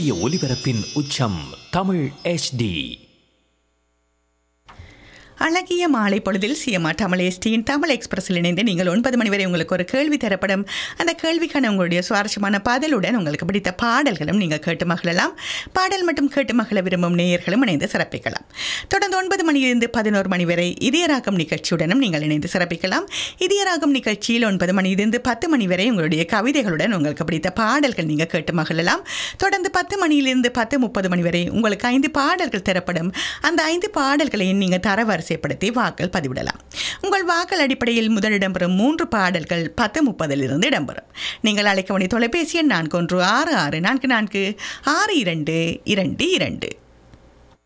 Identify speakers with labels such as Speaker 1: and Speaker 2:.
Speaker 1: சூரிய ஒளிபரப்பின் உச்சம் தமிழ் HD
Speaker 2: அழகிய மாலை பொழுதில் சிஎம்ஆ தமிழ் எஸ்டியின் தமிழ் எக்ஸ்பிரஸில் இணைந்து நீங்கள் ஒன்பது மணி வரை உங்களுக்கு ஒரு கேள்வி தரப்படும் அந்த கேள்விக்கான உங்களுடைய சுவாரஸ்யமான பதிலுடன் உங்களுக்கு பிடித்த பாடல்களும் நீங்கள் கேட்டு மகிழலாம் பாடல் மட்டும் கேட்டு மகிழ விரும்பும் நேயர்களும் இணைந்து சிறப்பிக்கலாம் தொடர்ந்து ஒன்பது மணியிலிருந்து பதினோரு மணி வரை இதயராகம் நிகழ்ச்சியுடனும் நீங்கள் இணைந்து சிறப்பிக்கலாம் இதயராகம் நிகழ்ச்சியில் ஒன்பது மணியிலிருந்து பத்து மணி வரை உங்களுடைய கவிதைகளுடன் உங்களுக்கு பிடித்த பாடல்கள் நீங்கள் கேட்டு மகிழலாம் தொடர்ந்து பத்து மணியிலிருந்து பத்து முப்பது மணி வரை உங்களுக்கு ஐந்து பாடல்கள் தரப்படும் அந்த ஐந்து பாடல்களையும் நீங்கள் தரவரிசைப்படுத்தி வாக்கள் பதிவிடலாம் உங்கள் வாக்கள் அடிப்படையில் முதலிடம் பெறும் மூன்று பாடல்கள் பத்து முப்பதிலிருந்து இடம்பெறும் நீங்கள் அழைக்க வேண்டிய தொலைபேசி எண் நான்கு ஒன்று ஆறு ஆறு நான்கு நான்கு ஆறு இரண்டு இரண்டு இரண்டு